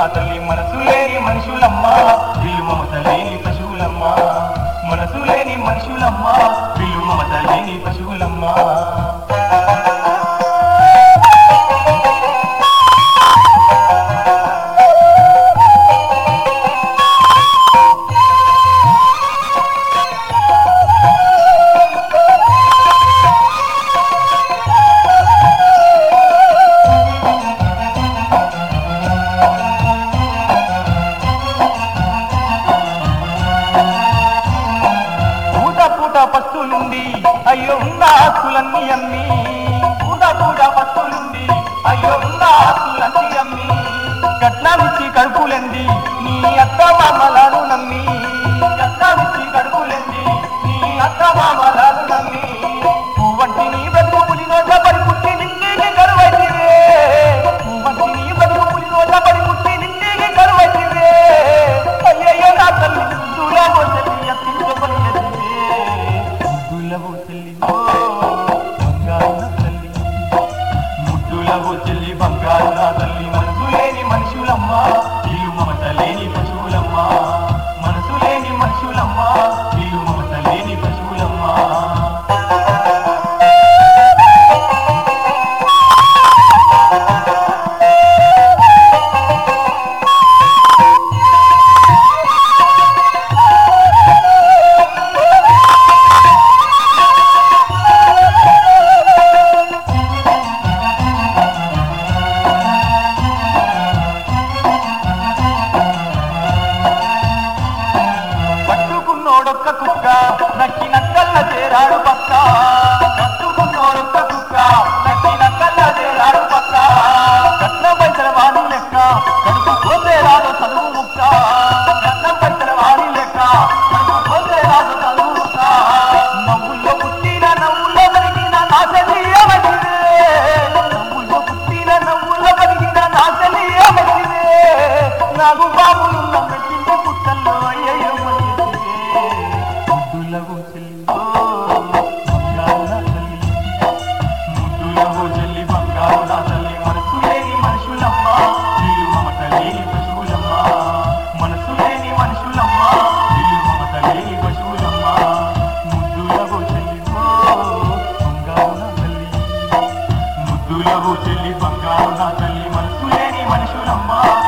తల్లి మనసు లేని మనుషులమ్మ వీళ్ళు మమత లేని పశువులమ్మ మనసు లేని మనుషులమ్మ వీళ్ళు మమత లేని పశువులమ్మ పూట పూట పస్తులుండి అయ్యో ఉన్న ఆస్తులన్నీ అమ్మి పూట పూట పస్తులుండి అయ్యో ఉన్న ఆస్తులన్నీ అమ్మి కట్నామిచ్చి కడుపులెంది నీ అత్త మామలను నమ్మి కట్నామిచ్చి కడుపులెంది నీ అత్త మామలను నమ్మి పువ్వంటి నీ బతుకు పులి నోట పడి పుట్టి నిండికి కరువైతివే పువ్వంటి నీ బతుకు పులి నోట పడి పుట్టి నిండికి కరువైతివే అయ్యయ్యో నా తల్లి దులవో చెల్లి అత్తించబడి దులవో చెల్లి ఓ బంగారు నా తల్లి ముద్దులవో చెల్లి బంగారు నా తల్లి మనసు లేని మనుషులమ్మ ఇల్లు మమత లేని పశువులమ్మ మనసు లేని మనుషులమ్మ ఇల్లు మమత లేని పశువులమ్మ పట్టుకున్నోడొక్క కుక్క నక్కి నక్కల్ల చేరాడు పక్క పట్టుకున్నోడొక్క కుక్క నక్కి నక్కల్ల చేరాడు పక్క కట్నం పైసల వాణి లెక్క కడుపు పోతే రాదు చదువు ముక్క కట్నం పైసల వాణి లెక్క కడుపు పోతే రాదు చదువు ముక్క నవ్వుల్లో పుట్టిన నవ్వుల్లో పెరిగిన నాశని ఏమటిదే నవ్వుల్లో పుట్టిన నవ్వుల్లో పెరిగిన నాశని ఏమటిదే నాకు బాబులున్న మెచ్చింది పుట్టల్లో అయ్యయ్యో ముద్దులవు చెల్లి బంగారు నా తల్లి ముద్దులవు చెల్లి బంగారు నా తల్లి మనసు లేని మనుషులమ్మ వీళ్ళు మమత లేని పశువులమ్మ మనసు లేని మనుషులమ్మ వీళ్ళు మమత లేని పశువులమ్మ ముద్దులవు చెల్లి బంగారు నా తల్లి ముద్దులవు చెల్లి బంగారు నా తల్లి మనసు లేని మనుషులమ్మ